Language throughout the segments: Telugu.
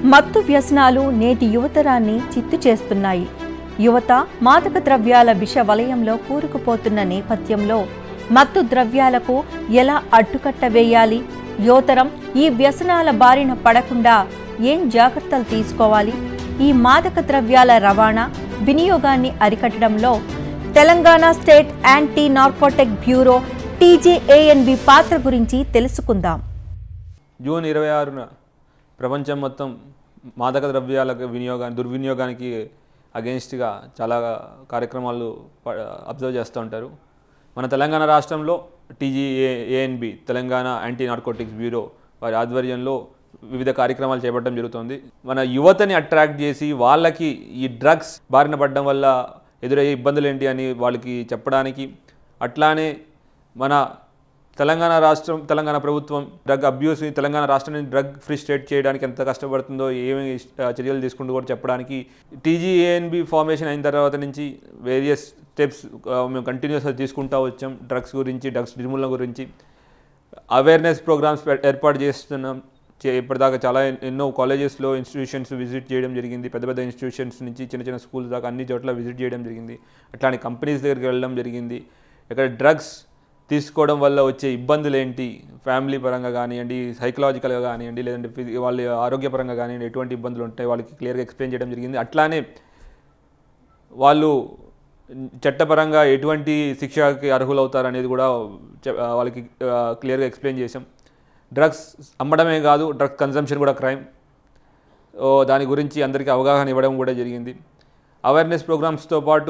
మత్తు వ్యసనాలు నేటి యువతరాన్ని చిత్తు చేస్తున్నాయి యువత మాదక ద్రవ్యాల విష వలయంలో కూరుకుపోతున్న నేపథ్యంలో మత్తు ద్రవ్యాలకు ఎలా అడ్డుకట్ట వేయాలి యువతరం ఈ వ్యసనాల బారిన పడకుండా ఏం జాగ్రత్తలు తీసుకోవాలి ఈ మాదక ద్రవ్యాల రవాణా వినియోగాన్ని అరికట్టడంలో Telangana state anti narcotic bureau TJANB పాత్ర గురించి తెలుసుకుందాం జూన్ ఇరవై ఆరున ప్రపంచం మొత్తం మాదక ద్రవ్యాల వినియోగాన్ని దుర్వినియోగానికి అగెన్స్ట్గా చాలా కార్యక్రమాలు అబ్జర్వ్ చేస్తూ ఉంటారు మన తెలంగాణ రాష్ట్రంలో TGA ANB Telangana anti narcotics bureau వారి ఆధ్వర్యంలో వివిధ కార్యక్రమాలు చేపట్టడం జరుగుతుంది మన యువతని అట్రాక్ట్ చేసి వాళ్ళకి ఈ డ్రగ్స్ బారిన పడడం వల్ల ఎదురయ్యే ఇబ్బందులు ఏంటి అని వాళ్ళకి చెప్పడానికి అట్లానే మన తెలంగాణ రాష్ట్రం తెలంగాణ ప్రభుత్వం డ్రగ్ అబ్యూస్ తెలంగాణ రాష్ట్రాన్ని డ్రగ్ ఫ్రీ స్టేట్ చేయడానికి ఎంత కష్టపడుతుందో ఏమి ఆ, చర్యలు తీసుకుంటూ కూడా చెప్పడానికి టీజీఏఎన్బి ఫార్మేషన్ అయిన తర్వాత నుంచి వేరియస్ స్టెప్స్ మేము కంటిన్యూస్గా తీసుకుంటూ వచ్చాం డ్రగ్స్ గురించి డ్రగ్స్ నిర్మూలన గురించి అవేర్నెస్ ప్రోగ్రామ్స్ ఏర్పాటు చేస్తున్నాం చే- ఇప్పటిదాకా చాలా ఎన్- ఎన్నో కాలేజెస్లో ఇన్స్టిట్యూషన్స్ విజిట్ చేయడం జరిగింది పెద్ద పెద్ద ఇన్స్టిట్యూషన్స్ నుంచి చిన్న చిన్న స్కూల్స్ దాకా అన్ని చోట్ల విజిట్ చేయడం జరిగింది అట్లానే కంపెనీస్ దగ్గరికి వెళ్ళడం జరిగింది ఇక్కడ డ్రగ్స్ తీసుకోవడం వల్ల వచ్చే ఇబ్బందులు ఏంటి ఫ్యామిలీ పరంగా కానివ్వండి సైకలాజికల్గా కానివ్వండి లేదంటే ఫిజి- వాళ్ళ ఆరోగ్యపరంగా కానివ్వండి ఎటువంటి ఇబ్బందులు ఉంటాయి వాళ్ళకి క్లియర్గా ఎక్స్ప్లెయిన్ చేయడం జరిగింది అట్లానే వాళ్ళు చట్టపరంగా ఎటువంటి శిక్షకి అర్హులవుతారు అనేది కూడా చె- ఆ, వాళ్ళకి క్లియర్గా ఎక్స్ప్లెయిన్ చేసాం డ్రగ్స్ అమ్మడమే కాదు డ్రగ్స్ కన్సంప్షన్ కూడా క్రైమ్ ఓ దాని గురించి అందరికీ అవగాహన ఇవ్వడం కూడా జరిగింది అవేర్నెస్ ప్రోగ్రామ్స్తో పాటు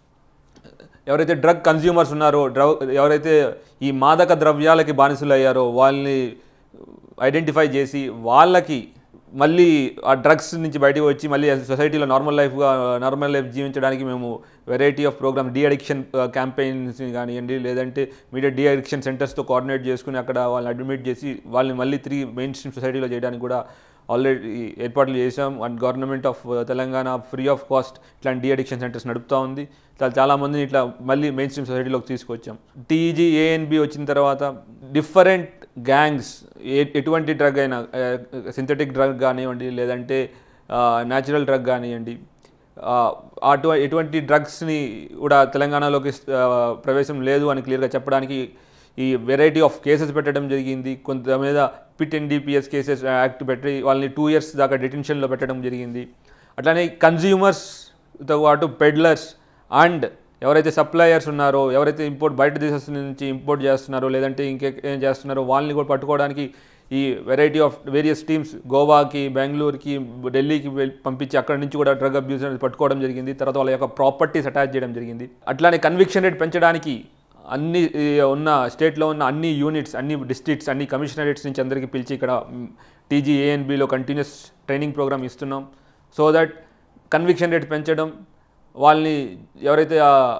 ఎవరైతే డ్రగ్ కన్జ్యూమర్స్ ఉన్నారో డ్రగ్ ఎవరైతే ఈ మాదక ద్రవ్యాలకి బానిసలు అయ్యారో వాళ్ళని ఐడెంటిఫై చేసి వాళ్ళకి మళ్ళీ ఆ డ్రగ్స్ నుంచి బయటకు వచ్చి మళ్ళీ సొసైటీలో నార్మల్ లైఫ్గా నార్మల్ లైఫ్ జీవించడానికి మేము variety of programmes de addiction campaigns కానివ్వండి లేదంటే మీడియా డీ అడిక్షన్ సెంటర్స్తో కోఆర్డినేట్ చేసుకుని అక్కడ వాళ్ళని అడ్మిట్ చేసి వాళ్ళని మళ్ళీ తిరిగి మెయిన్ స్ట్రీమ్ సొసైటీలో చేయడానికి కూడా ఆల్రెడీ ఏర్పాట్లు చేసాం and government of Telangana free of cost ఇట్లాంటి డీ అడిక్షన్ సెంటర్స్ నడుపుతూ ఉంది చాలా చాలామందిని ఇట్లా మళ్ళీ మెయిన్ స్ట్రీమ్ సొసైటీలోకి తీసుకొచ్చాం టీజీ ఏఎన్బి వచ్చిన తర్వాత డిఫరెంట్ గ్యాంగ్స్ ఏ ఎటువంటి డ్రగ్ అయినా సింథటిక్ డ్రగ్ కానివ్వండి లేదంటే న్యాచురల్ డ్రగ్ కానివ్వండి ఆ, అటు ఎటువంటి డ్రగ్స్ని కూడా తెలంగాణలోకి ఆ, ప్రవేశం లేదు అని క్లియర్గా చెప్పడానికి ఈ వెరైటీ ఆఫ్ కేసెస్ పెట్టడం జరిగింది కొంత మీద పిట్ ఎన్డీపీఎస్ కేసెస్ యాక్ట్ పెట్టి వాళ్ళని టూ ఇయర్స్ దాకా డిటెన్షన్లో పెట్టడం జరిగింది అట్లానే కన్జ్యూమర్స్తో పాటు పెడ్లర్స్ అండ్ ఎవరైతే సప్లయర్స్ ఉన్నారో ఎవరైతే ఇంపోర్ట్ బయట దేశం నుంచి ఇంపోర్ట్ చేస్తున్నారో లేదంటే ఇంకేం చేస్తున్నారో వాళ్ళని కూడా పట్టుకోవడానికి ఈ వెరైటీ ఆఫ్ వేరియస్ టీమ్స్ గోవాకి బెంగళూరుకి ఢిల్లీకి వెళ్ళి పంపించి అక్కడ నుంచి కూడా డ్రగ్ అబ్యూస్ అనేది పట్టుకోవడం జరిగింది తర్వాత వాళ్ళ యొక్క ప్రాపర్టీస్ అటాచ్ చేయడం జరిగింది అట్లానే కన్విక్షన్ రేట్ పెంచడానికి అన్ని ఈ, ఉన్న స్టేట్లో ఉన్న అన్ని యూనిట్స్ అన్ని డిస్ట్రిక్ట్స్ అన్ని కమిషనరేట్స్ నుంచి అందరికీ పిలిచి ఇక్కడ టీజీ ఏఎన్బిలో కంటిన్యూస్ ట్రైనింగ్ ప్రోగ్రామ్ ఇస్తున్నాం సో దట్ కన్విక్షన్ రేట్ పెంచడం వాళ్ళని ఎవరైతే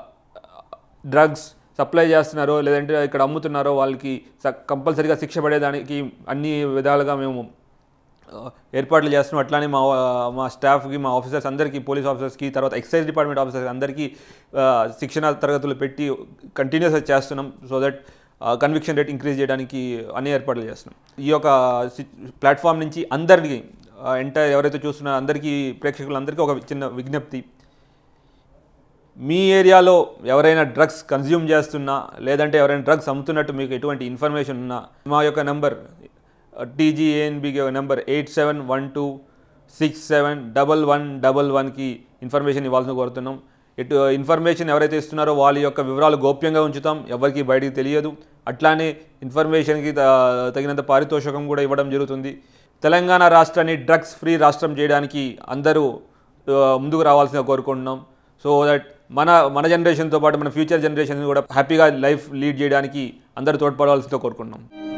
డ్రగ్స్ సప్లై చేస్తున్నారో లేదంటే ఇక్కడ అమ్ముతున్నారో వాళ్ళకి కంపల్సరీగా శిక్ష పడేదానికి అన్ని విధాలుగా మేము ఆ, ఏర్పాట్లు చేస్తున్నాం అట్లానే మా మా స్టాఫ్కి మా ఆఫీసర్స్ అందరికీ పోలీస్ ఆఫీసర్స్కి తర్వాత ఎక్సైజ్ డిపార్ట్మెంట్ ఆఫీసర్స్ అందరికీ ఆ, శిక్షణ తరగతులు పెట్టి కంటిన్యూస్గా చేస్తున్నాం so that conviction rate increase చేయడానికి అన్ని ఏర్పాట్లు చేస్తున్నాం ఈ యొక్క ప్లాట్ఫామ్ నుంచి అందరికీ ఎంటైర్ ఎవరైతే చూస్తున్నారో అందరికీ ప్రేక్షకులందరికీ ఒక చిన్న విజ్ఞప్తి మీ ఏరియాలో ఎవరైనా డ్రగ్స్ కన్జ్యూమ్ చేస్తున్నా లేదంటే ఎవరైనా డ్రగ్స్ అమ్ముతున్నట్టు మీకు ఎటువంటి ఇన్ఫర్మేషన్ ఉన్నా మా యొక్క number TGANB number eight seven one two six seven double one double వన్కి ఇన్ఫర్మేషన్ ఇవ్వాల్సిన కోరుతున్నాం ఇటు ఇన్ఫర్మేషన్ ఎవరైతే ఇస్తున్నారో వాళ్ళ యొక్క వివరాలు గోప్యంగా ఉంచుతాం ఎవరికి బయటికి తెలియదు అట్లానే ఇన్ఫర్మేషన్కి త- తగినంత పారితోషికం కూడా ఇవ్వడం జరుగుతుంది తెలంగాణ రాష్ట్రాన్ని డ్రగ్స్ ఫ్రీ రాష్ట్రం చేయడానికి అందరూ ఆ, ముందుకు రావాల్సిందిగా కోరుకుంటున్నాం సో దట్ మన మన జనరేషన్తో పాటు మన ఫ్యూచర్ జనరేషన్ కూడా హ్యాపీగా లైఫ్ లీడ్ చేయడానికి అందరూ తోడ్పడవలసిందిగా కోరుకుంటున్నాం